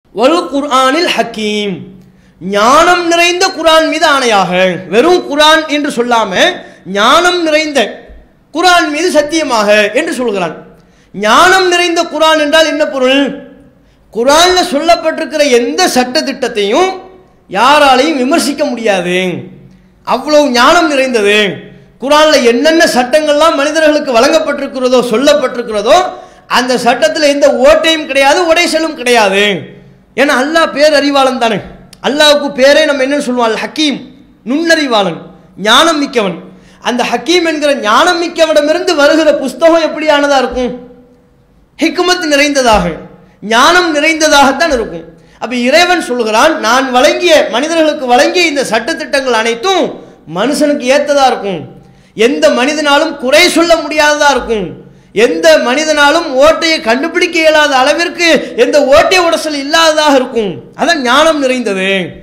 வல் குர்ஆனில் ஹக்கீம் ஞானம் நிறைந்த குர்ஆன் மீது ஆணையாக வெறும் குர்ஆன் என்று சொல்லாம ஞானம் நிறைந்த குர்ஆன் மீது சத்தியமாக என்று சொல்கிறான் ஞானம் நிறைந்த குர்ஆன் என்றால் என்ன பொருள் குர்ஆன்ல சொல்லப்பட்டிருக்கிற எந்த சட்ட திட்டத்தையும் யாராலையும் விமர்சிக்க முடியாது அவ்வளவு ஞானம் நிறைந்தது குர்ஆன்ல என்னென்ன சட்டங்கள்லாம் மனிதர்களுக்கு வழங்கப்பட்டிருக்கிறதோ சொல்லப்பட்டிருக்கிறதோ அந்த சட்டத்தில் எந்த ஓட்டையும் கிடையாது உடைசலும் கிடையாது ஏன்னா அல்லாஹ் பேர் அறிவாளன் தானே அல்லாஹ்வுக்கு பேரே நம்ம என்ன சொல்லுவோம் அல் ஹக்கீம் நுண்ணறிவாளன் ஞானம் மிக்கவன் அந்த ஹக்கீம் என்கிற ஞானம் மிக்கவனிடமிருந்து வருகிற புஸ்தகம் எப்படியானதா இருக்கும் ஹிக்மத் நிறைந்ததாக ஞானம் நிறைந்ததாகத்தான் இருக்கும் அப்ப இறைவன் சொல்கிறான் நான் வழங்கிய மனிதர்களுக்கு வழங்கிய இந்த சட்டத்திட்டங்கள் அனைத்தும் மனுஷனுக்கு ஏத்ததா இருக்கும் எந்த மனிதனாலும் குறை சொல்ல முடியாததா இருக்கும் எந்த மனிதனாலும் ஓட்டையை கண்டுபிடிக்க இயலாத அளவிற்கு எந்த ஓட்டை உடசல் இல்லாததாக இருக்கும் அதான் ஞானம் நிறைந்தது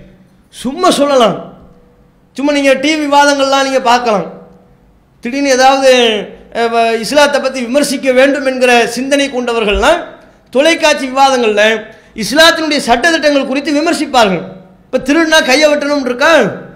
சும்மா சொல்லலாம் சும்மா நீங்கள் டிவி விவாதங்கள்லாம் நீங்கள் பார்க்கலாம் திடீர்னு ஏதாவது அஹ், வ- இஸ்லாத்தை பற்றி விமர்சிக்க வேண்டும் என்கிற சிந்தனை கொண்டவர்கள்லாம் தொலைக்காட்சி விவாதங்களில் இஸ்லாத்தினுடைய சட்டத்திட்டங்கள் குறித்து விமர்சிப்பார்கள் இப்போ திருடினா கையை வெட்டணும் இருக்கா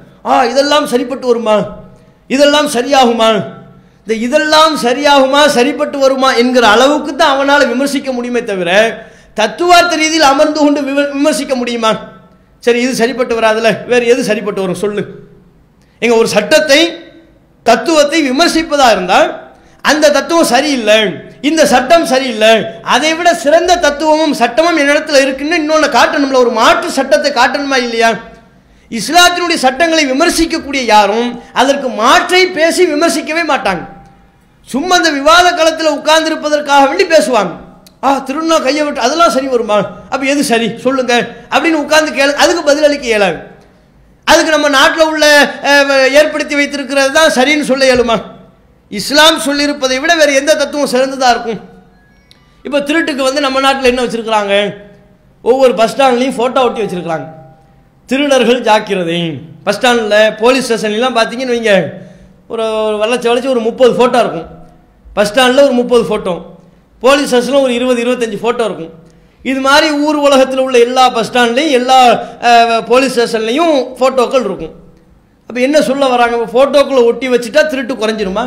ஆ இதெல்லாம் சரிப்பட்டு வருமா இதெல்லாம் சரியாகுமா இந்த இதெல்லாம் சரியாகுமா சரிப்பட்டு வருமா என்கிற அளவுக்கு தான் அவனால் விமர்சிக்க முடியுமே தவிர தத்துவார்த்த ரீதியில் அமர்ந்து கொண்டு விம- விமர்சிக்க முடியுமா சரி இது சரிப்பட்டு வராதுல வேறு எது சரிப்பட்டு வரும் சொல்லு எங்க ஒரு சட்டத்தை தத்துவத்தை விமர்சிப்பதா இருந்தால் அந்த தத்துவம் சரியில்லை இந்த சட்டம் சரியில்லை அதை விட சிறந்த தத்துவமும் சட்டமும் என்னிடத்துல இருக்குன்னு இன்னொன்று காட்டணும்ல ஒரு மாற்று சட்டத்தை காட்டணுமா இல்லையா இஸ்லாத்தினுடைய சட்டங்களை விமர்சிக்கக்கூடிய யாரும் அதற்கு மாற்றை பேசி விமர்சிக்கவே மாட்டாங்க சும்மா அந்த விவாத களத்தில் உட்கார்ந்திருப்பதற்காக வேண்டி பேசுவாங்க ஆ திருநா கையை விட்டு அதெல்லாம் சரி வருமா அப்போ எது சரி சொல்லுங்க அப்படின்னு உட்கார்ந்து கேளு அதுக்கு பதிலளிக்க இயலாது அதுக்கு நம்ம நாட்டில் உள்ள அஹ், ஏற்படுத்தி வைத்திருக்கிறது தான் சரின்னு சொல்ல இயலுமா இஸ்லாம் சொல்லியிருப்பதை விட வேறு எந்த தத்துவம் சிறந்ததாக இருக்கும் இப்போ திருட்டுக்கு வந்து நம்ம நாட்டில் என்ன வச்சுருக்கிறாங்க ஒவ்வொரு பஸ் ஸ்டாண்ட்லேயும் ஃபோட்டோ ஒட்டி வச்சுருக்கிறாங்க திருடர்கள் ஜாக்கிரதை பஸ் ஸ்டாண்டில் போலீஸ் ஸ்டேஷன்லாம் பார்த்தீங்கன்னு வைங்க ஒரு ஒரு வளைச்சி வளைச்சி ஒரு முப்பது ஃபோட்டோ இருக்கும் பஸ் ஸ்டாண்டில் ஒரு முப்பது ஃபோட்டோ போலீஸ் ஸ்டேஷனில் ஒரு இருபது இருபத்தஞ்சி ஃபோட்டோ இருக்கும் இது மாதிரி ஊர் உலகத்தில் உள்ள எல்லா பஸ் ஸ்டாண்ட்லேயும் எல்லா அஹ், போலீஸ் ஸ்டேஷன்லேயும் ஃபோட்டோக்கள் இருக்கும் அப்போ என்ன சொல்ல வராங்க ஃபோட்டோக்களை ஒட்டி வச்சுட்டா திருட்டு குறைஞ்சிருமா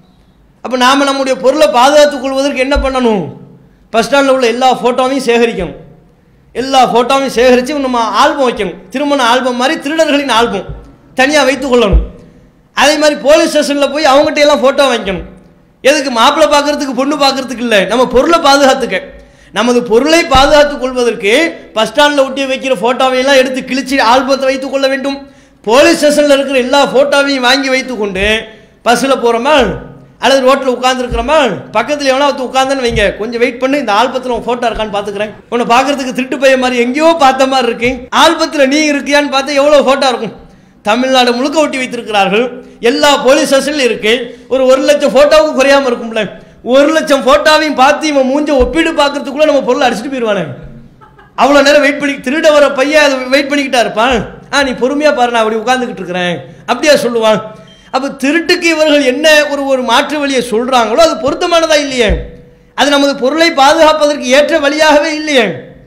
அப்போ நாம் நம்முடைய பொருளை பாதுகாத்துக் கொள்வதற்கு என்ன பண்ணணும் பஸ் ஸ்டாண்டில் உள்ள எல்லா ஃபோட்டோவையும் சேகரிக்கணும் எல்லா ஃபோட்டோவையும் சேகரித்து நம்ம ஆல்பம் வைக்கணும் திருமண ஆல்பம் மாதிரி திருடர்களின் ஆல்பம் தனியாக வைத்துக் கொள்ளணும் அதே மாதிரி போலீஸ் ஸ்டேஷனில் போய் அவங்ககிட்ட எல்லாம் ஃபோட்டோ வாங்கிக்கணும் எதுக்கு மாப்பிள்ளை பார்க்கறதுக்கு பொண்ணு பார்க்கறதுக்கு இல்லை நம்ம பொருளை பாதுகாத்துக்க நமது பொருளை பாதுகாத்துக் கொள்வதற்கு பஸ் ஸ்டாண்டில் ஒட்டி வைக்கிற ஃபோட்டோவை எல்லாம் எடுத்து கிழிச்சு ஆல்பத்தை வைத்துக் கொள்ள வேண்டும் போலீஸ் ஸ்டேஷனில் இருக்கிற எல்லா ஃபோட்டோவையும் வாங்கி வைத்துக்கொண்டு பஸ்ஸில் போகிறோமா அல்லது ரோட்டில் உட்காந்துருக்கிறோமா பக்கத்தில் எவனா ஒருத்தர் உட்காந்துன்னு வைங்க கொஞ்சம் வெயிட் பண்ணி இந்த ஆல்பத்தில் உன் ஃபோட்டோ இருக்கான்னு பார்த்துக்கிறேன் உன்னை பார்க்கறதுக்கு திருட்டு பைய மாதிரி எங்கேயோ பார்த்த மாதிரி இருக்கு ஆல்பத்தில் நீ இருக்கியான்னு பார்த்தா எவ்வளோ ஃபோட்டோ இருக்கும் தமிழ்நாடு முழுக்க ஒட்டி வைத்திருக்கிறார்கள் எல்லா போலீஸ் ஸ்டேஷன்லையும் இருக்கு ஒரு ஒரு லட்சம் ஃபோட்டோவுக்கு குறையாம இருக்கும்ல ஒரு லட்சம் ஃபோட்டோவையும் பார்த்து இவன் மூஞ்ச ஒப்பீடு பார்க்கறதுக்குள்ள நம்ம பொருளை அடிச்சுட்டு போயிடுவானே அவ்வளோ நேரம் வெயிட் பண்ணி திருட வர பையன் அதை வெயிட் பண்ணிக்கிட்டா இருப்பான் ஆ நீ பொறுமையாக பாரு நான் அப்படி உட்காந்துக்கிட்டு இருக்கிறேன் அப்படியா சொல்லுவான் அப்போ திருட்டுக்கு இவர்கள் என்ன ஒரு ஒரு மாற்று வழியை சொல்கிறாங்களோ அது பொருத்தமானதா இல்லையே அது நமது பொருளை பாதுகாப்பதற்கு ஏற்ற வழியாகவே இல்லையே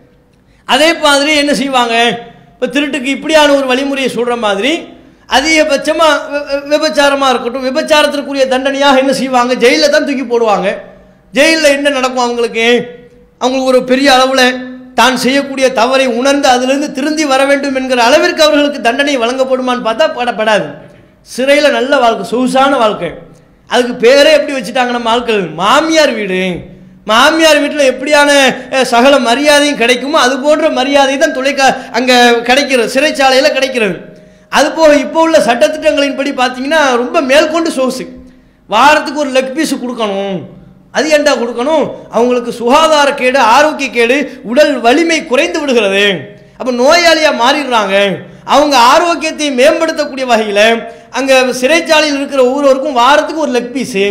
அதே மாதிரி என்ன செய்வாங்க இப்போ திருட்டுக்கு இப்படியான ஒரு வழிமுறையை சொல்கிற மாதிரி அதிகபட்சமாக விபச்சாரமாக இருக்கட்டும் விபச்சாரத்திற்குரிய தண்டனையாக என்ன செய்வாங்க ஜெயிலில் தான் தூக்கி போடுவாங்க ஜெயிலில் என்ன நடக்கும் அவங்களுக்கு அவங்களுக்கு ஒரு பெரிய அளவில் தான் செய்யக்கூடிய தவறை உணர்ந்து அதிலிருந்து திருந்தி வர வேண்டும் என்கிற அளவிற்கு அவர்களுக்கு தண்டனை வழங்கப்படுமான்னு பார்த்தா படப்படாது சிறையில் நல்ல வாழ்க்கை சொகுசான வாழ்க்கை அதுக்கு பேரே எப்படி வச்சுட்டாங்க நம்ம ஆட்கள் மாமியார் வீடு மாமியார் வீட்டில் எப்படியான அஹ், சகல மரியாதையும் கிடைக்குமோ அது போன்ற மரியாதை தான் தொலைக்கா அங்கே கிடைக்கிறது சிறைச்சாலையில் கிடைக்கிறது அது போக இப்போ உள்ள சட்டத்திட்டங்களின்படி பார்த்தீங்கன்னா ரொம்ப மேற்கொண்டு சொகுசு வாரத்துக்கு ஒரு லெக் பீஸ் கொடுக்கணும் அது ஏன்டா கொடுக்கணும் அவங்களுக்கு சுகாதார கேடு ஆரோக்கிய கேடு உடல் வலிமை குறைந்து விடுகிறது அப்போ நோயாளியாக மாறிடுறாங்க அவங்க ஆரோக்கியத்தை மேம்படுத்தக்கூடிய வகையில் அங்கே சிறைச்சாலையில் இருக்கிற ஒவ்வொருவருக்கும் வாரத்துக்கு ஒரு லெக் பீஸு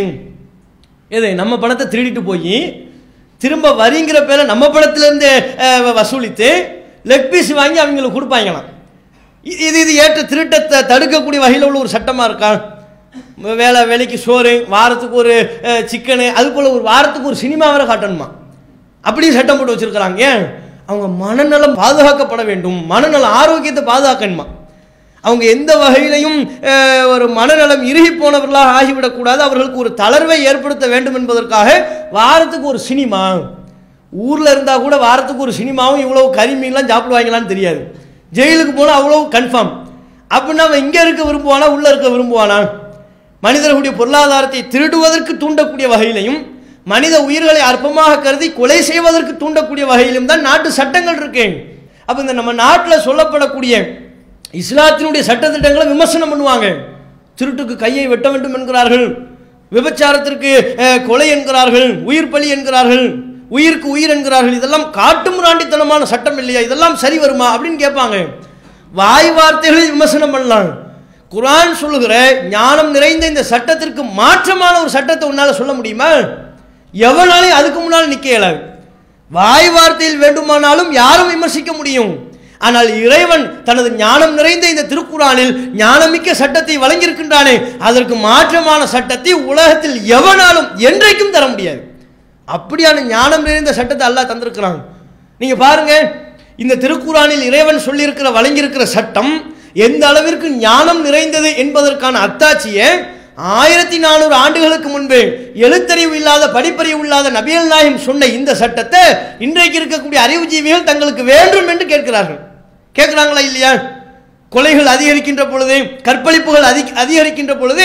எது நம்ம பணத்தை திருடிட்டு போய் திரும்ப வரிங்கிற பேரை நம்ம பணத்திலேருந்து வசூலித்து லெக் பீஸ் வாங்கி அவங்களுக்கு கொடுப்பாங்களாம் இ- இது இது ஏற்ற திருட்டத்தை தடுக்கக்கூடிய வகையில் உள்ள ஒரு சட்டமாக இருக்கா வேலை வேலைக்கு சோறு வாரத்துக்கு ஒரு சிக்கனு அது போல் ஒரு வாரத்துக்கு ஒரு சினிமா வேற காட்டணுமா அப்படியும் சட்டம் போட்டு வச்சிருக்கிறாங்க ஏன் அவங்க மனநலம் பாதுகாக்கப்பட வேண்டும் மனநல ஆரோக்கியத்தை பாதுகாக்கணுமா அவங்க எந்த வகையிலையும் அஹ், ஒரு மனநலம் இறுகி போனவர்களாக ஆகிவிடக்கூடாது அவர்களுக்கு ஒரு தளர்வை ஏற்படுத்த வேண்டும் என்பதற்காக வாரத்துக்கு ஒரு சினிமா ஊரில் இருந்தால் கூட வாரத்துக்கு ஒரு சினிமாவும் இவ்வளவு கரிமீன்லாம் சாப்பிடுவாங்களான்னு தெரியாது ஜெயிலுக்கு போனால் அவ்வளவு கன்ஃபார்ம் அப்படின்னா அவன் இங்கே இருக்க விரும்புவானா உள்ளே இருக்க விரும்புவானா மனிதர்களுடைய பொருளாதாரத்தை திருடுவதற்கு தூண்டக்கூடிய வகையிலையும் மனித உயிர்களை அற்பமாக கருதி கொலை செய்வதற்கு தூண்டக்கூடிய வகையிலும் தான் நாட்டு சட்டங்கள் இருக்கு அப்போ இந்த நம்ம நாட்டில் சொல்லப்படக்கூடிய இஸ்லாத்தினுடைய சட்டத்திட்டங்களை விமர்சனம் பண்ணுவாங்க திருட்டுக்கு கையை வெட்ட வேண்டும் என்கிறார்கள் விபச்சாரத்திற்கு அஹ், கொலை என்கிறார்கள் உயிர் பலி என்கிறார்கள் உயிருக்கு உயிர் என்கிறார்கள் இதெல்லாம் காட்டு முராண்டித்தனமான சட்டம் இல்லையா இதெல்லாம் சரி வருமா அப்படின்னு கேட்பாங்க வாய் வார்த்தைகளை விமர்சனம் பண்ணலாம் குர்ஆன் சொல்லுகிற ஞானம் நிறைந்த இந்த சட்டத்திற்கு மாற்றமான ஒரு சட்டத்தை உன்னால சொல்ல முடியுமா எவனாலையும் அதுக்கு முன்னால் நிக்க இயலாது வாய் வார்த்தையில் வேண்டுமானாலும் யாரும் விமர்சிக்க முடியும் ஆனால் இறைவன் தனது ஞானம் நிறைந்த இந்த திருக்குறானில் ஞானமிக்க சட்டத்தை வழங்கியிருக்கின்றானே அதற்கு மாற்றமான சட்டத்தை உலகத்தில் எவனாலும் என்றைக்கும் தர முடியாது அப்படியான ஞானம் நிறைந்த சட்டத்தை அல்லாஹ் தந்திருக்கிறான் நீங்க பாருங்க இந்த திருக்குறானில் இறைவன் சொல்லியிருக்கிற வழங்கியிருக்கிற சட்டம் எந்த அளவிற்கு ஞானம் நிறைந்தது என்பதற்கான அத்தாட்சியை ஆயிரத்தி நானூறு ஆண்டுகளுக்கு முன்பு எழுத்தறிவு இல்லாத படிப்பறிவு இல்லாத நபியல் நாயம் சொன்ன இந்த சட்டத்தை இன்றைக்கு இருக்கக்கூடிய அறிவுஜீவிகள் தங்களுக்கு வேண்டும் என்று கேட்கிறார்கள் கேட்கிறாங்களா இல்லையா கொலைகள் அதிகரிக்கின்ற பொழுது கற்பழிப்புகள் அதிக அதிகரிக்கின்ற பொழுது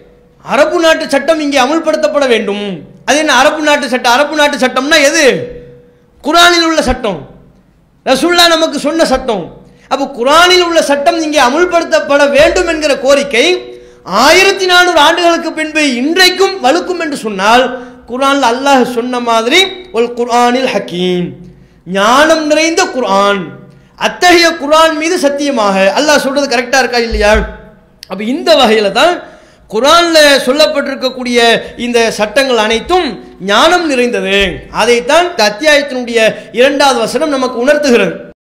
அரபு நாட்டு சட்டம் இங்கே அமுல்படுத்தப்பட வேண்டும் அது என்ன அரபு நாட்டு சட்டம் அரபு நாட்டு சட்டம்னா எது குரானில் உள்ள சட்டம் ரசுல்லா நமக்கு சொன்ன சட்டம் அப்போ குரானில் உள்ள சட்டம் இங்கே அமுல்படுத்தப்பட வேண்டும் என்கிற கோரிக்கை ஆயிரத்தி நானூறு ஆண்டுகளுக்கு பின்பு இன்றைக்கும் வலுக்கும் என்று சொன்னால் குரானில் அல்லாஹ் சொன்ன மாதிரி ஒரு குர்ஆனில் ஹக்கீம் ஞானம் நிறைந்த குர்ஆன் அத்தகைய குர்ஆன் மீது சத்தியமாக அல்லாஹ் சொல்றது கரெக்டா இருக்கா இல்லையா அப்ப இந்த வகையில தான் குரான்ல சொல்லப்பட்டிருக்கக்கூடிய இந்த சட்டங்கள் அனைத்தும் ஞானம் நிறைந்தது அதைத்தான் இந்த அத்தியாயத்தினுடைய இரண்டாவது வசனம் நமக்கு உணர்த்துகிறது